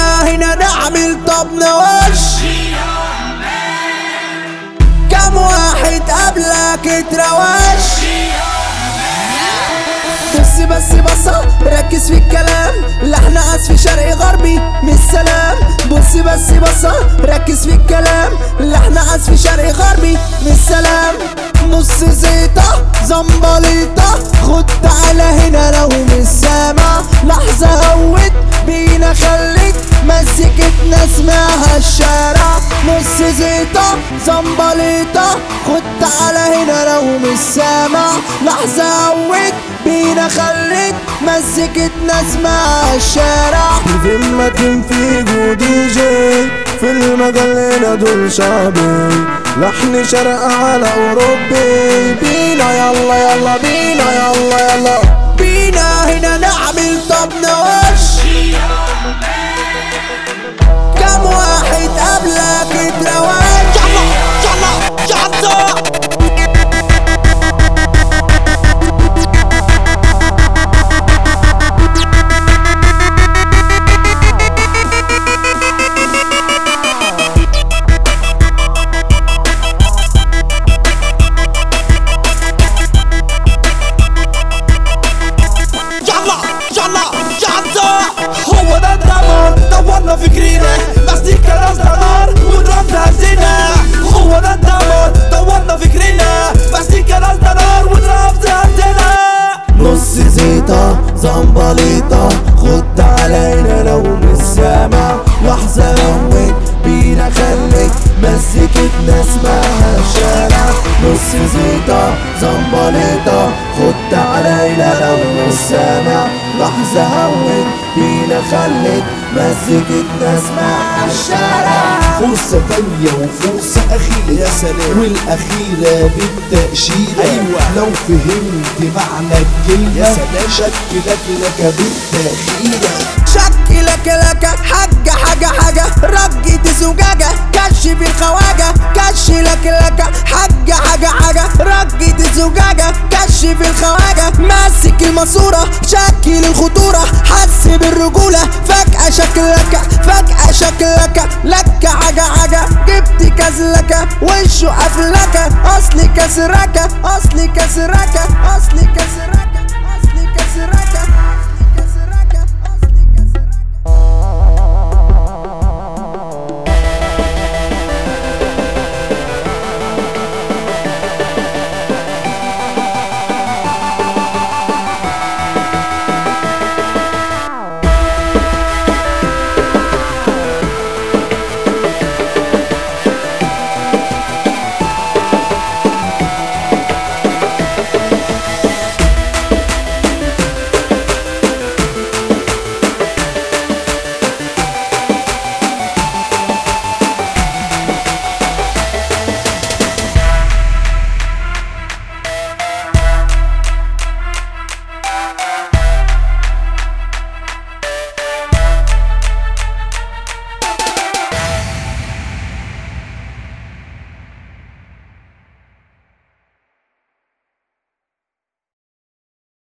بينا هنا نعمل طبنا وش كم واحد قبلك اتروش بص بس بصة ركز في الكلام لحن عزف شرقي غربي مش سلام بص بس بصة ركز في الكلام لحن عزف شرقي غربي مش سلام نص زيطة زنبليطة خد تعالى هنا لو مش سامع لحظة هوت بينا خليك مزيكتنا اسمها الشارع نص زيطة زنبليطة خد تعالى هنا لو مش سامع لحظة هوت بينا خليك مزيكتنا اسمها الشارع ذمة في دي جي في المجال هنا دول شعبي لحن شرق على اوروبي بينا يلا يلا بينا يلا يلا بينا هنا نعمل طبنا وش كم واحد قبلك اتروش يلا يلا يلا يلا يلا يلا هو ده الدمار دورنا فكرنا بس دي كلام نار وضربنا هزينا هو ده الدمار دورنا فكرنا بس دي كلام نار وضربنا هزينا نص زيطة زنبليطة خد علينا لو مش سامع لحظة هوت بينا خليك مزيكتنا اسمها الشارع نص زيطة زنبليطة خد علينا لو مش سامع لحظة هوت بينا خليك مزيكتنا اسمها الشارع فرصة تانية وفرصة أخيرة يا سلام. والأخيرة بالتأشيرة أيوة. لو فهمت معنى الكلمة يا سلام. شكلك لك بالتأخيرة شكلك لك حاجة حاجة حاجة رجة زجاجة كشف الخواجة كش لك لك حاجة حاجة حاجة رجة زجاجة كشف الخواجة ماسك الماسورة شكل الخطورة حس بالرجولة فجأة شكلك فجأة شكلك لك حاجة حاجة جبت كزلك وشه قفلك أصلي كسرك أصلي كسرك أصلي كسرك